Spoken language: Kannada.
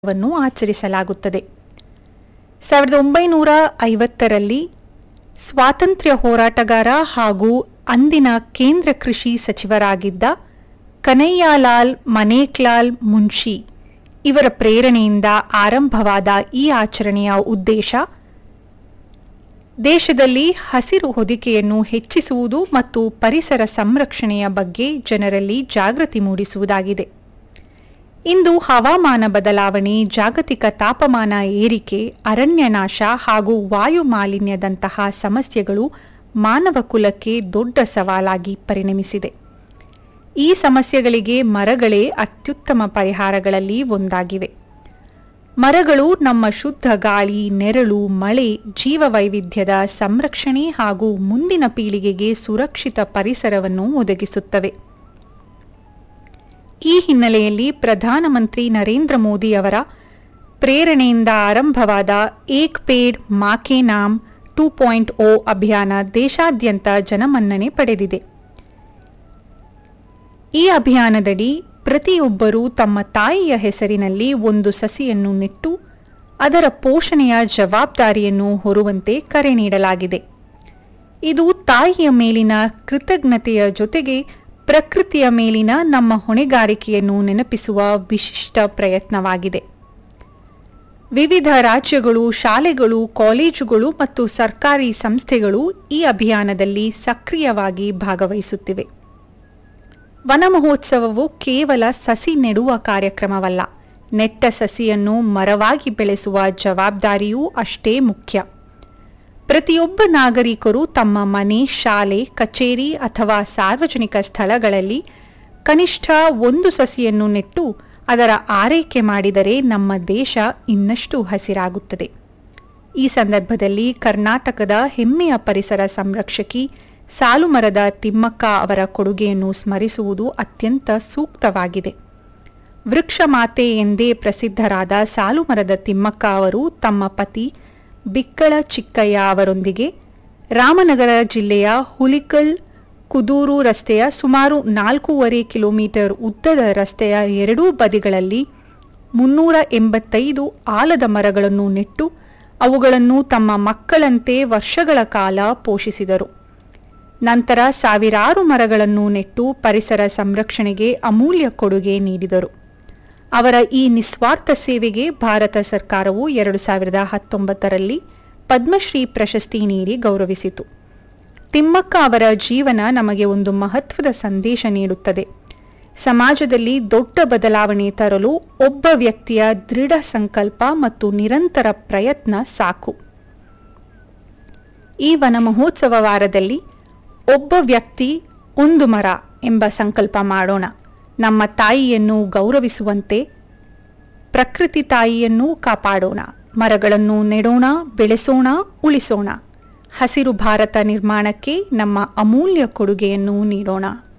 ವನ್ನು ಆಚರಿಸಲಾಗುತ್ತದೆ ಸಾವಿರದ ಒಂಬೈನೂರ ಐವತ್ತರಲ್ಲಿ ಸ್ವಾತಂತ್ರ್ಯ ಹೋರಾಟಗಾರ ಹಾಗೂ ಅಂದಿನ ಕೇಂದ್ರ ಕೃಷಿ ಸಚಿವರಾಗಿದ್ದ ಕನಯ್ಯಾಲಾಲ್ ಮನೇಕ್ಲಾಲ್ ಮುನ್ಷಿ ಇವರ ಪ್ರೇರಣೆಯಿಂದ ಆರಂಭವಾದ ಈ ಆಚರಣೆಯ ಉದ್ದೇಶ ದೇಶದಲ್ಲಿ ಹಸಿರು ಹೊದಿಕೆಯನ್ನು ಹೆಚ್ಚಿಸುವುದು ಮತ್ತು ಪರಿಸರ ಸಂರಕ್ಷಣೆಯ ಬಗ್ಗೆ ಜನರಲ್ಲಿ ಜಾಗೃತಿ ಮೂಡಿಸುವುದಾಗಿದೆ ಇಂದು ಹವಾಮಾನ ಬದಲಾವಣೆ ಜಾಗತಿಕ ತಾಪಮಾನ ಏರಿಕೆ ಅರಣ್ಯನಾಶ ಹಾಗೂ ವಾಯು ಮಾಲಿನ್ಯದಂತಹ ಸಮಸ್ಯೆಗಳು ಮಾನವ ಕುಲಕ್ಕೆ ದೊಡ್ಡ ಸವಾಲಾಗಿ ಪರಿಣಮಿಸಿದೆ ಈ ಸಮಸ್ಯೆಗಳಿಗೆ ಮರಗಳೇ ಅತ್ಯುತ್ತಮ ಪರಿಹಾರಗಳಲ್ಲಿ ಒಂದಾಗಿವೆ ಮರಗಳು ನಮ್ಮ ಶುದ್ಧ ಗಾಳಿ ನೆರಳು ಮಳೆ ಜೀವವೈವಿಧ್ಯದ ಸಂರಕ್ಷಣೆ ಹಾಗೂ ಮುಂದಿನ ಪೀಳಿಗೆಗೆ ಸುರಕ್ಷಿತ ಪರಿಸರವನ್ನು ಒದಗಿಸುತ್ತವೆ ಈ ಹಿನ್ನೆಲೆಯಲ್ಲಿ ಪ್ರಧಾನಮಂತ್ರಿ ನರೇಂದ್ರ ಮೋದಿ ಅವರ ಪ್ರೇರಣೆಯಿಂದ ಆರಂಭವಾದ Ek Ped Maake Naam two point O ಅಭಿಯಾನ ದೇಶಾದ್ಯಂತ ಜನಮನ್ನಣೆ ಪಡೆದಿದೆ ಈ ಅಭಿಯಾನದಡಿ ಪ್ರತಿಯೊಬ್ಬರೂ ತಮ್ಮ ತಾಯಿಯ ಹೆಸರಿನಲ್ಲಿ ಒಂದು ಸಸಿಯನ್ನು ನೆಟ್ಟು ಅದರ ಪೋಷಣೆಯ ಜವಾಬ್ದಾರಿಯನ್ನು ಹೊರುವಂತೆ ಕರೆ ನೀಡಲಾಗಿದೆ ಇದು ತಾಯಿಯ ಮೇಲಿನ ಕೃತಜ್ಞತೆಯ ಜೊತೆಗೆ ಪ್ರಕೃತಿಯ ಮೇಲಿನ ನಮ್ಮ ಹೊಣೆಗಾರಿಕೆಯನ್ನು ನೆನಪಿಸುವ ವಿಶಿಷ್ಟ ಪ್ರಯತ್ನವಾಗಿದೆ ವಿವಿಧ ರಾಜ್ಯಗಳು ಶಾಲೆಗಳು ಕಾಲೇಜುಗಳು ಮತ್ತು ಸರ್ಕಾರಿ ಸಂಸ್ಥೆಗಳು ಈ ಅಭಿಯಾನದಲ್ಲಿ ಸಕ್ರಿಯವಾಗಿ ಭಾಗವಹಿಸುತ್ತಿವೆ ವನ ಮಹೋತ್ಸವವು ಕೇವಲ ಸಸಿ ನೆಡುವ ಕಾರ್ಯಕ್ರಮವಲ್ಲ ನೆಟ್ಟ ಸಸಿಯನ್ನು ಮರವಾಗಿ ಬೆಳೆಸುವ ಜವಾಬ್ದಾರಿಯೂ ಅಷ್ಟೇ ಮುಖ್ಯ ಪ್ರತಿಯೊಬ್ಬ ನಾಗರಿಕರು ತಮ್ಮ ಮನೆ ಶಾಲೆ ಕಚೇರಿ ಅಥವಾ ಸಾರ್ವಜನಿಕ ಸ್ಥಳಗಳಲ್ಲಿ ಕನಿಷ್ಠ ಒಂದು ಸಸಿಯನ್ನು ನೆಟ್ಟು ಅದರ ಆರೈಕೆ ಮಾಡಿದರೆ ನಮ್ಮ ದೇಶ ಇನ್ನಷ್ಟು ಹಸಿರಾಗುತ್ತದೆ ಈ ಸಂದರ್ಭದಲ್ಲಿ ಕರ್ನಾಟಕದ ಹೆಮ್ಮೆಯ ಪರಿಸರ ಸಂರಕ್ಷಕಿ ಸಾಲುಮರದ ತಿಮ್ಮಕ್ಕ ಅವರ ಕೊಡುಗೆಯನ್ನು ಸ್ಮರಿಸುವುದು ಅತ್ಯಂತ ಸೂಕ್ತವಾಗಿದೆ ವೃಕ್ಷ ಮಾತೆ ಎಂದೇ ಪ್ರಸಿದ್ಧರಾದ ಸಾಲುಮರದ ತಿಮ್ಮಕ್ಕ ಅವರು ತಮ್ಮ ಪತಿ ಬಿಕ್ಕಳ ಚಿಕ್ಕಯ್ಯ ಅವರೊಂದಿಗೆ ರಾಮನಗರ ಜಿಲ್ಲೆಯ ಹುಲಿಕಲ್ ಕುದೂರು ರಸ್ತೆಯ ಸುಮಾರು ನಾಲ್ಕೂವರೆ ಕಿಲೋಮೀಟರ್ ಉದ್ದದ ರಸ್ತೆಯ ಎರಡೂ ಬದಿಗಳಲ್ಲಿ ಮುನ್ನೂರ ಎಂಬತ್ತೈದು ಆಲದ ಮರಗಳನ್ನು ನೆಟ್ಟು ಅವುಗಳನ್ನು ತಮ್ಮ ಮಕ್ಕಳಂತೆ ವರ್ಷಗಳ ಕಾಲ ಪೋಷಿಸಿದರು ನಂತರ ಸಾವಿರಾರು ಮರಗಳನ್ನು ನೆಟ್ಟು ಪರಿಸರ ಸಂರಕ್ಷಣೆಗೆ ಅಮೂಲ್ಯ ಕೊಡುಗೆ ನೀಡಿದರು ಅವರ ಈ ನಿಸ್ವಾರ್ಥ ಸೇವೆಗೆ ಭಾರತ ಸರ್ಕಾರವು ಎರಡು ಸಾವಿರದ ಹತ್ತೊಂಬತ್ತರಲ್ಲಿ ಪದ್ಮಶ್ರೀ ಪ್ರಶಸ್ತಿ ನೀಡಿ ಗೌರವಿಸಿತು ತಿಮ್ಮಕ್ಕ ಅವರ ಜೀವನ ನಮಗೆ ಒಂದು ಮಹತ್ವದ ಸಂದೇಶ ನೀಡುತ್ತದೆ ಸಮಾಜದಲ್ಲಿ ದೊಡ್ಡ ಬದಲಾವಣೆ ತರಲು ಒಬ್ಬ ವ್ಯಕ್ತಿಯ ದೃಢ ಸಂಕಲ್ಪ ಮತ್ತು ನಿರಂತರ ಪ್ರಯತ್ನ ಸಾಕು ಈ ವನ ಮಹೋತ್ಸವ ವಾರದಲ್ಲಿ ಒಬ್ಬ ವ್ಯಕ್ತಿ ಒಂದು ಮರ ಎಂಬ ಸಂಕಲ್ಪ ಮಾಡೋಣ ನಮ್ಮ ತಾಯಿಯನ್ನು ಗೌರವಿಸುವಂತೆ ಪ್ರಕೃತಿ ತಾಯಿಯನ್ನು ಕಾಪಾಡೋಣ ಮರಗಳನ್ನು ನೆಡೋಣ ಬೆಳೆಸೋಣ ಉಳಿಸೋಣ ಹಸಿರು ಭಾರತ ನಿರ್ಮಾಣಕ್ಕೆ ನಮ್ಮ ಅಮೂಲ್ಯ ಕೊಡುಗೆಯನ್ನು ನೀಡೋಣ